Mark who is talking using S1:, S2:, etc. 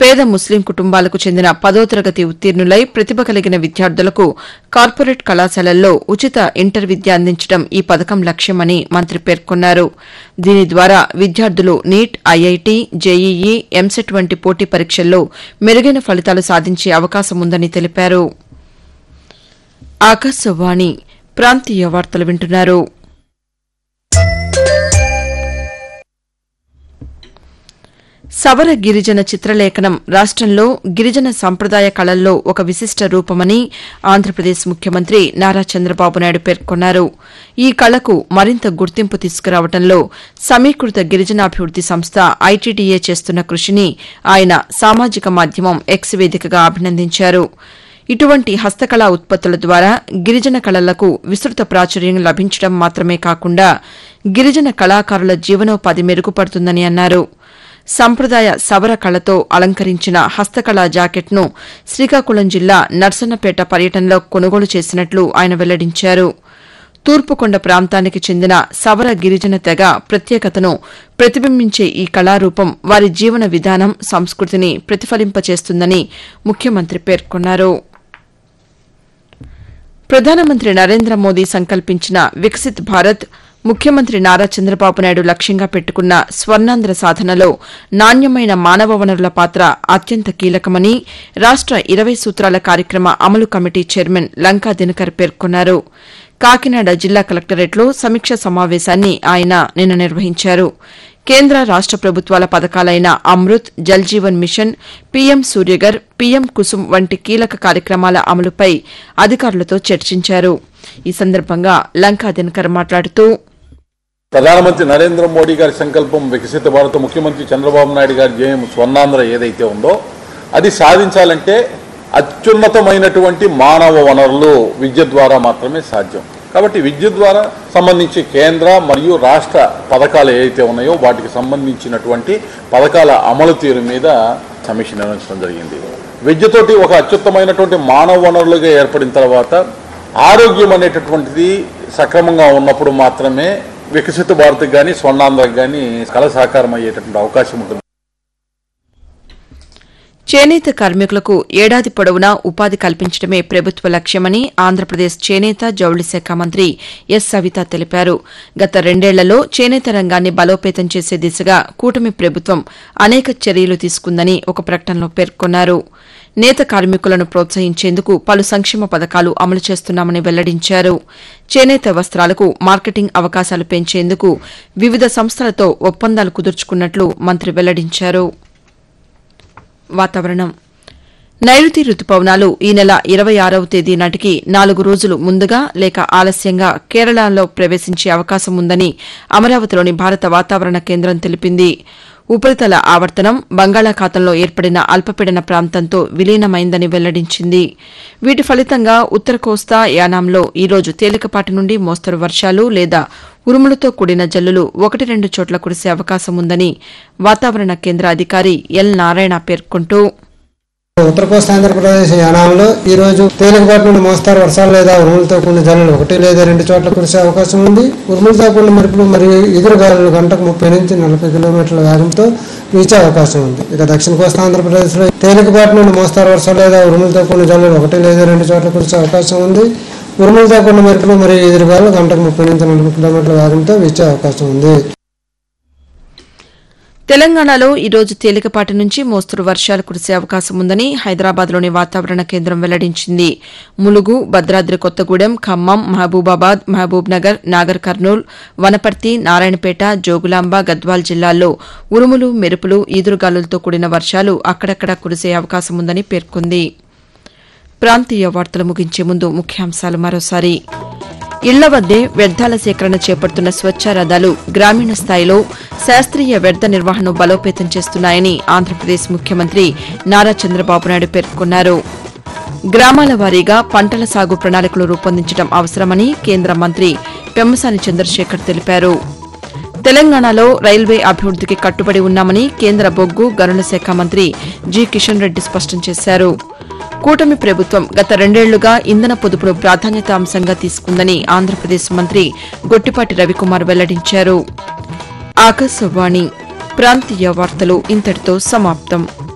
S1: పేద ముస్లిం కుటుంబాలకు చెందిన పదో తరగతి ఉత్తీర్ణులై ప్రతిభ కలిగిన విద్యార్థులకు కార్పొరేట్ కళాశాలల్లో ఉచిత ఇంటర్ విద్య అందించడం ఈ పథకం లక్ష్యమని మంత్రి పేర్కొన్నారు దీని ద్వారా విద్యార్థులు నీట్ ఐఐటి జేఈఈ ఎంసెట్ వంటి పోటీ పరీక్షల్లో మెరుగైన ఫలితాలు సాధించే అవకాశం ఉందని తెలిపారు ఆకాశవాణి ప్రాంతీయ వార్తలు వింటున్నారు సవర గిరిజన చిత్రలేఖనం రాష్టంలో గిరిజన సంప్రదాయ కళల్లో ఒక విశిష్ట రూపమని ఆంధ్రప్రదేశ్ ముఖ్యమంత్రి నారా చంద్రబాబు నాయుడు పేర్కొన్నారు ఈ కళకు మరింత గుర్తింపు తీసుకురావడంలో సమీకృత గిరిజనాభివృద్ది సంస్థ ఐటీడీఏ చేస్తున్న కృషిని ఆయన సామాజిక మాధ్యమం ఎక్స్ వేదికగా అభినందించారు ఇటువంటి హస్తకళా ఉత్పత్తుల ద్వారా గిరిజన కళలకు విస్తృత ప్రాచుర్యం లభించడం మాత్రమే కాకుండా గిరిజన కళాకారుల జీవనోపాధి మెరుగుపడుతుందని అన్నారు సంప్రదాయ సవర కళతో అలంకరించిన హస్తకళా జాకెట్ను శ్రీకాకుళం జిల్లా నర్సన్నపేట పర్యటనలో కొనుగోలు చేసినట్లు ఆయన వెల్లడించారు తూర్పుకొండ ప్రాంతానికి చెందిన సవర గిరిజన తెగ ప్రత్యేకతను ప్రతిబింబించే ఈ కళారూపం వారి జీవన విధానం సంస్కృతిని ప్రతిఫలింపచేస్తుందని ముఖ్యమంత్రి పేర్కొన్నారు ప్రధానమంత్రి నరేంద్ర మోదీ సంకల్పించిన వికసిత్ భారత్ ముఖ్యమంత్రి నారా చంద్రబాబు నాయుడు లక్ష్యంగా పెట్టుకున్న స్వర్ణాంధ్ర సాధనలో నాణ్యమైన మానవ వనరుల పాత్ర అత్యంత కీలకమని రాష్ట ఇరవై సూత్రాల కార్యక్రమ అమలు కమిటీ చైర్మన్ లంకా దినకర్ పేర్కొన్నారు కాకినాడ జిల్లా కలెక్టరేట్లో సమీక్ష సమావేశాన్ని ఆయన నిన్న నిర్వహించారు కేంద్ర రాష్ట ప్రభుత్వాల పథకాలైన Amrut Jal Jeevan mission PM Suryaghar PM Kusum వంటి కీలక కార్యక్రమాల అమలుపై అధికారులతో చర్చించారు ఈ సందర్భంగా లంకా దినకర్ మాట్లాడుతూ
S2: ప్రధానమంత్రి నరేంద్ర మోడీ గారి సంకల్పం వికసిత భారత ముఖ్యమంత్రి చంద్రబాబు నాయుడు గారి జయం స్వర్ణాంధ్ర ఏదైతే ఉందో అది సాధించాలంటే అత్యున్నతమైనటువంటి మానవ వనరులు విద్య ద్వారా మాత్రమే సాధ్యం కాబట్టి విద్య ద్వారా సంబంధించి కేంద్ర మరియు రాష్ట్ర పథకాలు ఏవైతే ఉన్నాయో వాటికి సంబంధించినటువంటి పథకాల అమలు తీరు మీద సమీక్ష నిర్వహించడం జరిగింది విద్యతోటి ఒక అత్యుత్తమైనటువంటి మానవ వనరులుగా ఏర్పడిన తర్వాత ఆరోగ్యం అనేటటువంటిది సక్రమంగా ఉన్నప్పుడు మాత్రమే వికసిత భారత్కి కానీ స్వర్ణాంధ్రకు కానీ కళ సాకారం అయ్యేటటువంటి అవకాశం ఉంటుంది
S1: చేనేత కార్మికులకు ఏడాది పొడవునా ఉపాధి కల్పించడమే ప్రభుత్వ లక్ష్యమని ఆంధ్రప్రదేశ్ చేనేత జౌళి శాఖ మంత్రి ఎస్ సవిత తెలిపారు గత రెండేళ్లలో చేనేత రంగాన్ని బలోపేతం చేసే దిశగా కూటమి ప్రభుత్వం అనేక చర్యలు తీసుకుందని ఒక ప్రకటనలో పేర్కొన్నారు నేత కార్మికులను ప్రోత్సహించేందుకు పలు సంక్షేమ పథకాలు అమలు చేస్తున్నామని వెల్లడించారు చేనేత వస్త్రాలకు మార్కెటింగ్ అవకాశాలు పెంచేందుకు వివిధ సంస్థలతో ఒప్పందాలు కుదుర్చుకున్నట్లు మంత్రి వెల్లడించారు వాతావరణం నైరుతి రుతుపవనాలు ఈ నెల ఇరవై ఆరవ తేదీ నాటికి నాలుగు రోజులు ముందుగా లేక ఆలస్యంగా కేరళలో ప్రవేశించే అవకాశం ఉందని అమరావతిలోని భారత వాతావరణ కేంద్రం తెలిపింది ఉపరితల ఆవర్తనం బంగాళాఖాతంలో ఏర్పడిన అల్పపీడన ప్రాంతంతో విలీనమైందని వెల్లడించింది వీటి ఫలితంగా ఉత్తర కోస్తా యానాంలో ఈరోజు తేలికపాటి నుండి మోస్తరు వర్షాలు లేదా ఉరుములతో కూడిన జల్లులు ఒకటి రెండు చోట్ల కురిసే అవకాశం ఉందని వాతావరణ కేంద్ర అధికారి ఎల్ నారాయణ పేర్కొంటూ
S3: ఉత్తర కోస్తా ఆంధ్రప్రదేశ్ యానాంలో ఈ రోజు తేలికపాటి నుండి మోస్తారు వర్షాలు లేదా ఉరుములతో కూడిన జల్లులు ఒకటి లేదా రెండు చోట్ల కురిసే అవకాశం ఉంది ఉరుములతో కూడిన మెరుపులు మరియు ఎదురుగాలులు గంటకు ముప్పై నుంచి నలభై కిలోమీటర్ల వేగంతో వీచే అవకాశం ఉంది ఇక దక్షిణ కోస్తా ఆంధ్రప్రదేశ్లో తేలికపాటి నుండి మోస్తారు వర్షాలు లేదా ఉరుములతో కూడిన జల్లులు ఒకటి లేదా రెండు చోట్ల కురిసే అవకాశం ఉంది ఉరుములతో కూడిన మెరుపులు మరియు ఎదురుగాలు గంటకు ముప్పై నుంచి నలభై కిలోమీటర్ల వేగంతో వీచే అవకాశం ఉంది
S1: తెలంగాణలో ఈరోజు తేలికపాటి నుంచి మోస్తరు వర్షాలు కురిసే అవకాశం ఉందని హైదరాబాద్లోని వాతావరణ కేంద్రం వెల్లడించింది ములుగు భద్రాద్రి కొత్తగూడెం ఖమ్మం మహబూబాబాద్ మహబూబ్ నగర్ నాగర్ కర్నూల్ వనపర్తి నారాయణపేట జోగులాంబ గద్వాల్ జిల్లాల్లో ఉరుములు మెరుపులు ఈదురుగాలులతో కూడిన వర్షాలు అక్కడక్కడా కురిసే అవకాశం ఉందని పేర్కొంది ప్రాంతీయ వార్తలు ముగించే ముందు ముఖ్యాంశాలు మరోసారి ఇళ్ల వద్దే వ్యర్థాల సేకరణ చేపడుతున్న స్వచ్ఛ రథాలు గ్రామీణ స్థాయిలో శాస్త్రీయ వ్యర్థ నిర్వహణను బలోపేతం చేస్తున్నాయని ఆంధ్రప్రదేశ్ ముఖ్యమంత్రి నారా చంద్రబాబు నాయుడు పేర్కొన్నారు గ్రామాల వారీగా పంటల సాగు ప్రణాళికలు రూపొందించడం అవసరమని కేంద్ర మంత్రి పెమ్మసాని చంద్రశేఖర్ తెలిపారు తెలంగాణలో రైల్వే అభివృద్దికి కట్టుబడి ఉన్నామని కేంద్ర బొగ్గు గనుల శాఖ మంత్రి జి కిషన్ రెడ్డి స్పష్టం చేశారు కూటమి ప్రభుత్వం గత రెండేళ్లుగా ఇంధన పొదుపును ప్రాధాన్యత అంశంగా తీసుకుందని ఆంధ్రప్రదేశ్ మంత్రి గొట్టిపాటి రవికుమార్ వెల్లడించారు ఆకాశవాణి ప్రాంతీయ వార్తలు ఇంతటితో సమాప్తం